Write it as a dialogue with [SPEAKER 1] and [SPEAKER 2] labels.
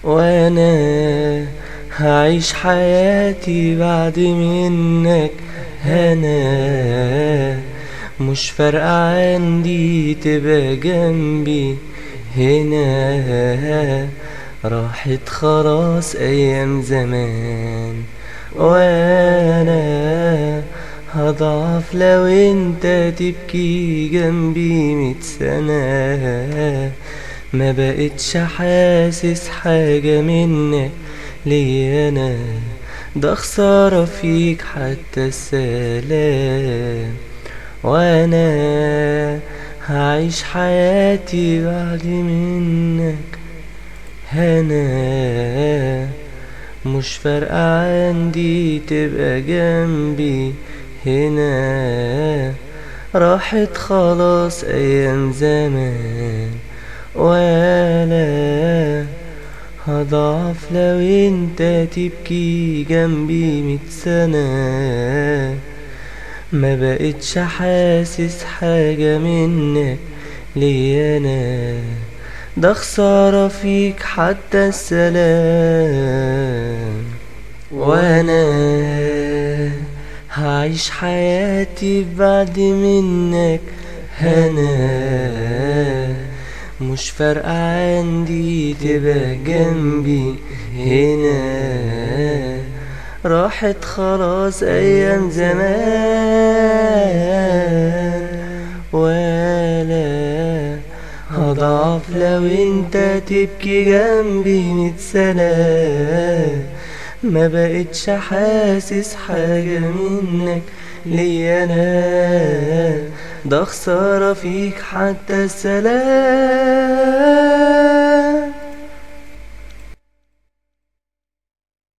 [SPEAKER 1] وانا هعيش حياتي بعد منك هنا مش فارقة عندي تبقى جنبي هنا راحت خلاص ايام زمان وانا هضعف لو انت تبكي جنبي ميت سنة ما بقتش حاسس حاجة منك لي انا ده خسارة فيك حتى السلام وانا هعيش حياتي بعد منك هنا مش فارقة عندي تبقى جنبي هنا راحت خلاص ايام زمان ولا هضعف لو انت تبكي جنبي ميت سنة ما بقتش حاسس حاجة منك لي انا ده خسارة فيك حتى السلام وانا هعيش حياتي بعد منك هنا مش فارقة عندي تبقى جنبي هنا راحت خلاص ايام زمان ولا هضعف لو انت تبكي جنبي ميت سنة ما بقتش حاسس حاجة منك لي انا ده خسارة فيك حتى السلام